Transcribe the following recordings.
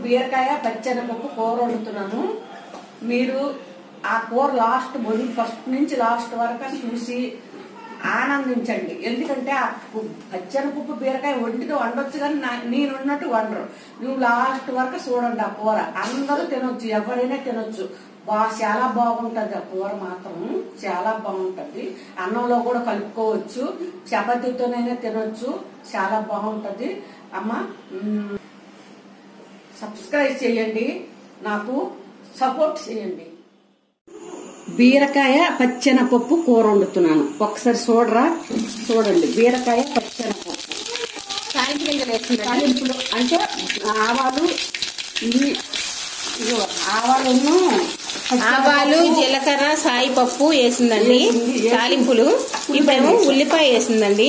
బీరకాయ పచ్చెనపప్పు కూర వండుతున్నాను మీరు ఆ కూర లాస్ట్ మొదలు ఫస్ట్ నుంచి లాస్ట్ వరకు చూసి ఆనందించండి ఎందుకంటే ఆ పు- పచ్చెనపప్పు బీరకాయ వండితే వండొచ్చు కానీ నా- నేను ఉన్నట్టు వండరు నువ్వు లాస్ట్ వరకు చూడండి ఆ కూర అందరూ తినొచ్చు ఎవరైనా తినొచ్చు బా చాలా బాగుంటది ఆ కూర మాత్రం చాలా బాగుంటది అన్నంలో కూడా కలుపుకోవచ్చు చపాతీతోనైనా తినొచ్చు చాలా బాగుంటది అమ్మ మ్, సబ్స్క్రైబ్ చేయండి నాకు సపోర్ట్ చేయండి బీరకాయ పచ్చెనపప్పు కూర వండుతున్నాను ఒకసారి చూడరా చూడండి బీరకాయ పచ్చెనపప్పు తాలింపు గింజలు వేస్తుందండి తాలింపులు అంటే ఆవాలు ఇవి ఇదిగో ఆవాలను ఆవాలు జీలకర్ర సాయి పప్పు వేసిందండి వేసింది, వేసి- తాలింపులు ఇప్పుడేమో ఉల్లిపాయ వేసిందండి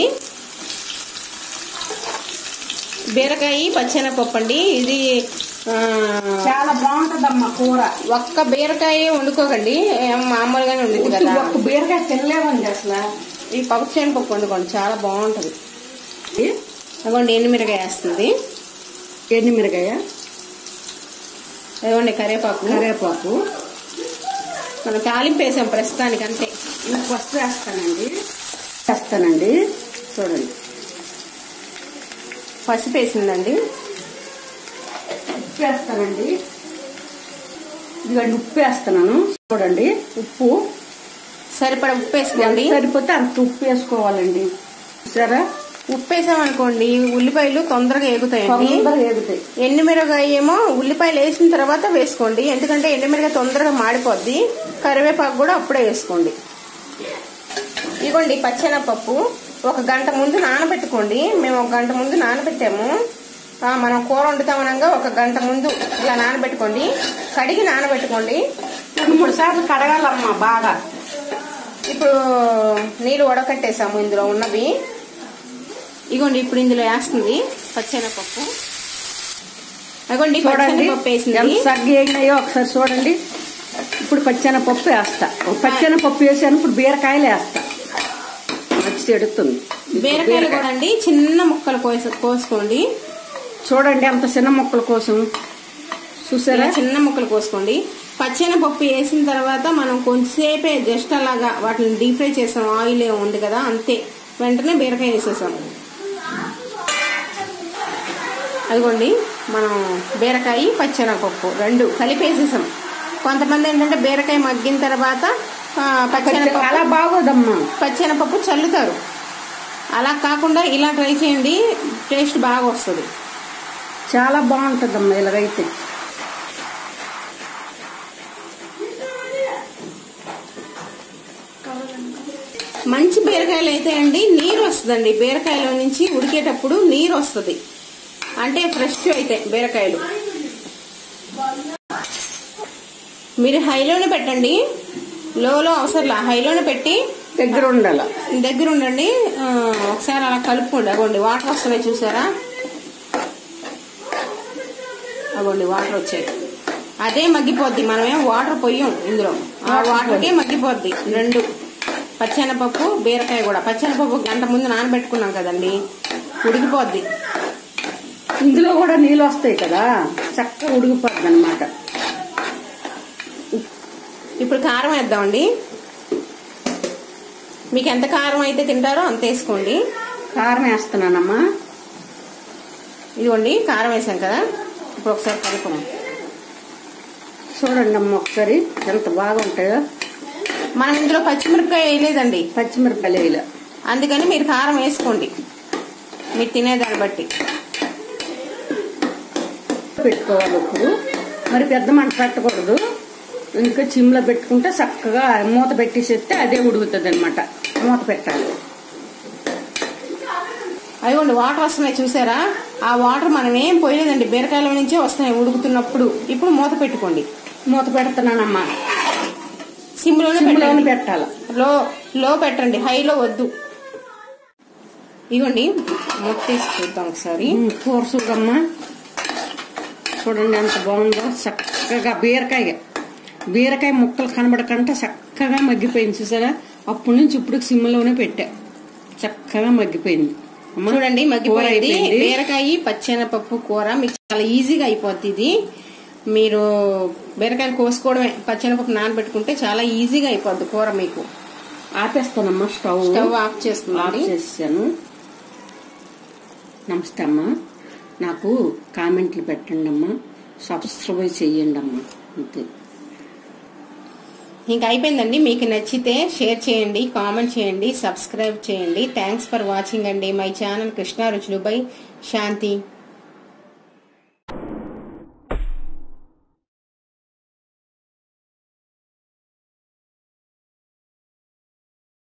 బీరకాయ పచ్చెనపప్పు అండి ఇది ఆ, చాలా బాగుంటదమ్మా కూర ఒక్క బీరకాయ వండుకోకండి ఏం మామూలుగానే ఉండింది కదా ఒక్క బీరకాయ తినలేమండి అసలు ఈ పచ్చెనపప్పు వండుకోండి చాలా బాగుంటది అదిగోండి ఎండుమిరకాయ వేస్తుంది ఎండుమిరకాయ అదిగోండి కరివేపాకు కరివేపాకు మనం తాలింపు వేసాం ప్రస్తుతానికి అంతే ఇంక ఫస్ట్ వేస్తానండి వేస్తానండి చూడండి పసుపు వేసిందండి ఉప్పు వేస్తానండి ఇదిగోండి ఉప్పు వేస్తున్నాను చూడండి ఉప్పు సరిపడా ఉప్పు వేసుకోండి ఎంత సరిపోతే అంత ఉప్పు వేసుకోవాలండి సరే ఉప్పు వేసామనుకోండి ఉల్లిపాయలు తొందరగా ఎగుతాయండి తొందరగా ఏగుతాయి ఎండుమిరగాయ ఏమో ఉల్లిపాయలు వేసిన తర్వాత వేసుకోండి ఎందుకంటే ఎండుమిరగాయ తొందరగా మాడిపోద్ది కరివేపాకు కూడా అప్పుడే వేసుకోండి ఇదిగోండి పచ్చెనపప్పు ఒక గంట ముందు నానబెట్టుకోండి మేము ఒక గంట ముందు నానబెట్టాము ఆ, మనం కూర వండుతామనగా ఒక గంట ముందు ఇలా నానబెట్టుకోండి కడిగి నానబెట్టుకోండి రెండు మూడు సార్లు కడగాలమ్మా బాగా ఇప్పుడు నీళ్ళు వడకట్టేసాము ఇందులో ఉన్నవి ఇగోండి ఇప్పుడు ఇందులో వేస్తుంది పచ్చెనపప్పు అగోండి చూడండి పచ్చెనపప్పు వేసింది ఎంత సగ్గు వేగినాయో ఒకసారి చూడండి ఇప్పుడు పచ్చెనపప్పు వేస్తా పచ్చెనపప్పు వేసాను ఇప్పుడు బీరకాయలు వేస్తా వచ్చి ఎడుతుంది బీరకాయలు కూడా అండి చిన్న ముక్కలు కోసి కోసుకోండి చూడండి అంత చిన్న మొక్కల కోసం చూసారా ఇలా చిన్న ముక్కలు కోసుకోండి పచ్చెనపప్పు వేసిన తర్వాత మనం కొంచెంసేపే జస్ట్ అలాగా వాటిని డీప్ ఫ్రై చేసాం ఆయిల్ ఉంది కదా అంతే వెంటనే బీరకాయ వేసేసాం అదిగోండి మనం బీరకాయ పచ్చెనపప్పు రెండు కలిపేసేసాం కొంతమంది ఏంటంటే బీరకాయ మగ్గిన తర్వాత ఆ, పచ్చెనపప్పు అలా బాగోదమ్మా పచ్చెనపప్పు చల్లుతారు అలా కాకుండా ఇలా ట్రై చేయండి టేస్ట్ బాగా వస్తుంది చాలా బాగుంటుందమ్మా ఇలాగైతే మంచి బీరకాయలు అయితే అండి నీరు వస్తుందండి బీరకాయలో నుంచి ఉడికేటప్పుడు నీరు వస్తుంది అంటే ఫ్రెష్ అయితే బీరకాయలు మీరు హైలోనే పెట్టండి లోలో అవసరంలా హైలోనే పెట్టి దగ్గర ఉండాల దగ్గర ఉండండి ఆ, ఒకసారి అలా కలుపుకోండి అగోండి వాటర్ వస్తున్నాయి చూసారా అగోండి వాటర్ వచ్చాయి అదే మగ్గిపోద్ది మనమేం వాటర్ పొయ్యం ఇందులో ఆ వాటర్కే మగ్గిపోద్ది రెండు పచ్చెనపప్పు బీరకాయ కూడా పచ్చెనపప్పు గంట ముందు నానబెట్టుకున్నాం కదండి ఉడికిపోద్ది ఇందులో కూడా నీళ్ళు వస్తాయి కదా చక్కగా ఉడికిపోద్ది అనమాట ఇప్పుడు కారం వేద్దామండి మీకు ఎంత కారం అయితే తింటారో అంత వేసుకోండి కారం వేస్తున్నానమ్మా ఇదిగోండి కారం వేసాం కదా ఇప్పుడు ఒకసారి కలుపుదాం చూడండి అమ్మ ఒకసారి ఎంత బాగుంటాయో మనం ఇందులో పచ్చిమిరపకాయ వేయలేదండి పచ్చిమిరపకాయలు వేయాలి అందుకని మీరు కారం వేసుకోండి మీరు తినేదాన్ని బట్టి పెట్టుకోవాలి ఇప్పుడు మరి పెద్ద మంట పెట్టకూడదు ఇంకా చిమ్లో పెట్టుకుంటే చక్కగా మూత పెట్టేసేస్తే అదే ఉడుకుతుంది అనమాట మూత పెట్టాలి అదిగోండి వాటర్ వస్తున్నాయి చూసారా ఆ వాటర్ మనం ఏం పోయలేదండి బీరకాయల నుంచే వస్తున్నాయి ఉడుకుతున్నప్పుడు ఇప్పుడు మూత పెట్టుకోండి మూత పెడుతున్నానమ్మా సిమ్లోనే చిమ్లోనే పెట్టండి పెట్టాలి లో లో పెట్టండి హైలో వద్దు ఇదిగోండి మూత తీసి చూద్దాం ఒకసారి ఉమ్, కూర చూడమ్మా చూడండి ఎంత బాగుందో చక్కగా బీరకాయ బీరకాయ ముక్కలు కనబడకంటే చక్కగా మగ్గిపోయింది చూసారా అప్పటి నుంచి ఇప్పుడు సిమ్లోనే పెట్టా చక్కగా మగ్గిపోయింది అమ్మా, చూడండి కూర మగ్గిపోయింది అయిపోయింది. బీరకాయ పచ్చెనపప్పు కూర మీకు చాలా ఈజీగా అయిపోద్ది ఇది మీరు బీరకాయలు కోసుకోవడమే పచ్చెనపప్పు నానబెట్టుకుంటే చాలా ఈజీగా అయిపోద్ది కూర మీకు ఆపేస్తానమ్మా స్టవ్ స్టవ్ ఆఫ్ ఆఫ్ చేస్తుందండి చేసాను నమస్తే అమ్మా నాకు కామెంట్లు పెట్టండి అమ్మా సబ్స్క్రైబ్ చేయండి అమ్మా అంతే ఇంకా అయిపోయిందండి మీకు నచ్చితే షేర్ చేయండి కామెంట్ చేయండి సబ్స్క్రైబ్ చేయండి థ్యాంక్స్ ఫర్ వాచింగ్ అండి మై ఛానల్ కృష్ణా రుచులు బై శాంతి